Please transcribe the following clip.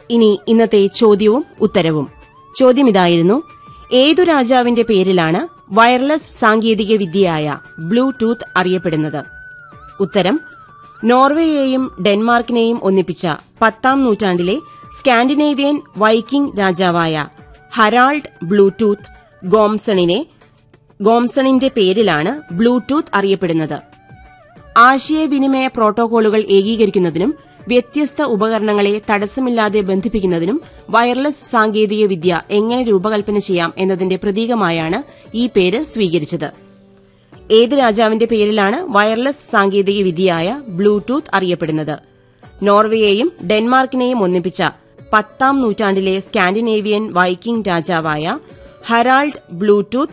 ഇനി ഇന്നത്തെ ചോദ്യവും ഉത്തരവും ചോദ്യം ഇതായിരുന്നു ഏതു രാജാവിന്റെ പേരിലാണ് വയർലെസ് സാങ്കേതിക വിദ്യയായ ബ്ലൂടൂത്ത് അറിയപ്പെടുന്നത് ഉത്തരം നോർവേയെയും ഡെൻമാർക്കിനെയും ഒന്നിപ്പിച്ച പത്താം നൂറ്റാണ്ടിലെ സ്കാൻഡിനേവിയൻ വൈക്കിംഗ് രാജാവായ ഹരാൾഡ് ബ്ലൂടൂത്ത് ഗോംസണിനെ ഗോംസണിന്റെ പേരിലാണ് ബ്ലൂടൂത്ത് അറിയപ്പെടുന്നത് ആശയവിനിമയ പ്രോട്ടോകോളുകൾ ഏകീകരിക്കുന്നതിനും വ്യത്യസ്ത ഉപകരണങ്ങളെ തടസ്സമില്ലാതെ ബന്ധിപ്പിക്കുന്നതിനും വയർലെസ് സാങ്കേതിക വിദ്യ എങ്ങനെ രൂപകൽപ്പന ചെയ്യാം എന്നതിന്റെ പ്രതീകമായാണ് ഈ പേര് സ്വീകരിച്ചത് ഏത് രാജാവിന്റെ പേരിലാണ് വയർലെസ് സാങ്കേതിക വിദ്യയായ ബ്ലൂടൂത്ത് അറിയപ്പെടുന്നത് നോർവേയെയും ഡെൻമാർക്കിനെയും ഒന്നിപ്പിച്ച പത്താം നൂറ്റാണ്ടിലെ സ്കാൻഡിനേവിയൻ വൈക്കിംഗ് രാജാവായ ഹറാൾഡ് ബ്ലൂടൂത്ത്